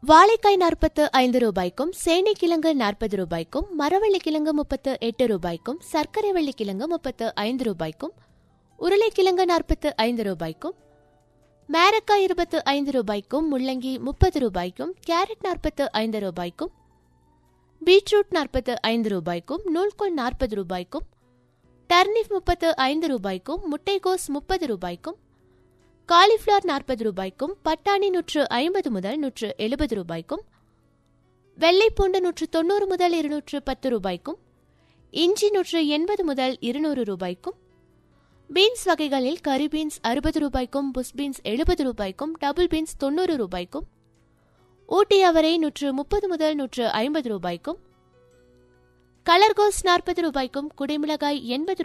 வாழைக்காய் நாற்பத்து ஐந்து ரூபாய்க்கும் சேனைக்கிழங்கு நாற்பது ரூபாய்க்கும் மரவள்ளிக்கிழங்கு முப்பத்து எட்டு ரூபாய்க்கும் சர்க்கரை வள்ளிக்கிழங்கு முப்பத்து ஐந்து ரூபாய்க்கும் உருளைக்கிழங்கு நாற்பத்து ஐந்து ரூபாய்க்கும் மேரக்காய் இருபத்து ஐந்து ரூபாய்க்கும் முள்ளங்கி முப்பது ரூபாய்க்கும் கேரட் நாற்பத்து ஐந்து ரூபாய்க்கும் பீட்ரூட் நாற்பத்து ஐந்து ரூபாய்க்கும் நூல்கோல் நாற்பது ரூபாய்க்கும் டர்னிப் முப்பத்து ஐந்து ரூபாய்க்கும் முட்டைகோஸ் முப்பது ரூபாய்க்கும் காலிஃப்ளவர் நாற்பது ரூபாய்க்கும் பட்டாணி நூற்று ஐம்பது முதல் நூற்று எழுபது ரூபாய்க்கும் வெள்ளைப்பூண்டு நூற்று தொண்ணூறு முதல் இருநூற்று பத்து ரூபாய்க்கும் இஞ்சி நூற்று எண்பது முதல் இருநூறு ரூபாய்க்கும் பீன்ஸ் வகைகளில் கரி பீன்ஸ் அறுபது ரூபாய்க்கும் புஷ் பீன்ஸ் எழுபது ரூபாய்க்கும் டபுள் பீன்ஸ் தொண்ணூறு ரூபாய்க்கும் ஊட்டி அவரை நூற்று முப்பது முதல் நூற்று ஐம்பது ரூபாய்க்கும் கலர்கோஸ் நாற்பது ரூபாய்க்கும் குடைமிளகாய் எண்பது